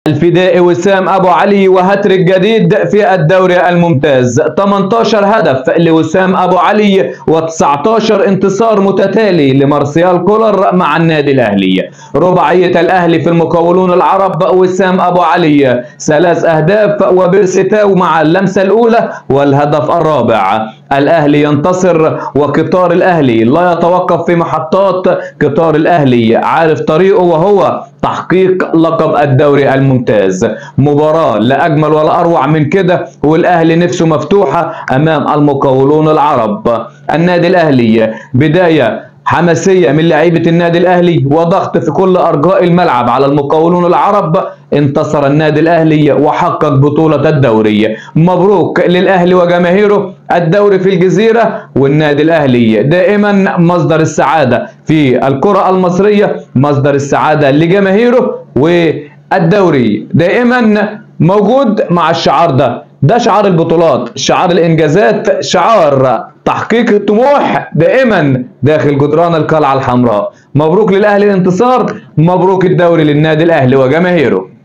الفدائي وسام ابو علي وهاتريك جديد في الدوري الممتاز 18 هدف لوسام ابو علي و19 انتصار متتالي لمارسيال كولر مع النادي الاهلي رباعيه الاهلي في المقاولون العرب وسام ابو علي ثلاث اهداف وبيرستاو مع اللمسه الاولى والهدف الرابع الاهلي ينتصر وقطار الاهلي لا يتوقف في محطات قطار الاهلي عارف طريقه وهو تحقيق لقب الدوري الممتاز مباراة لا أجمل ولا أروع من كده والأهلي نفسه مفتوحة أمام المقاولون العرب النادي الأهلي بداية حماسية من لعيبة النادي الأهلي وضغط في كل أرجاء الملعب على المقاولون العرب انتصر النادي الأهلي وحقق بطولة الدوري مبروك للأهلي وجماهيره الدوري في الجزيرة والنادي الأهلي دائما مصدر السعادة في الكرة المصرية مصدر السعادة لجماهيره والدوري دائما موجود مع الشعار ده ده شعار البطولات شعار الإنجازات شعار تحقيق الطموح دائما داخل جدران القلعة الحمراء مبروك للأهلي الانتصار مبروك الدوري للنادي الأهلي وجماهيره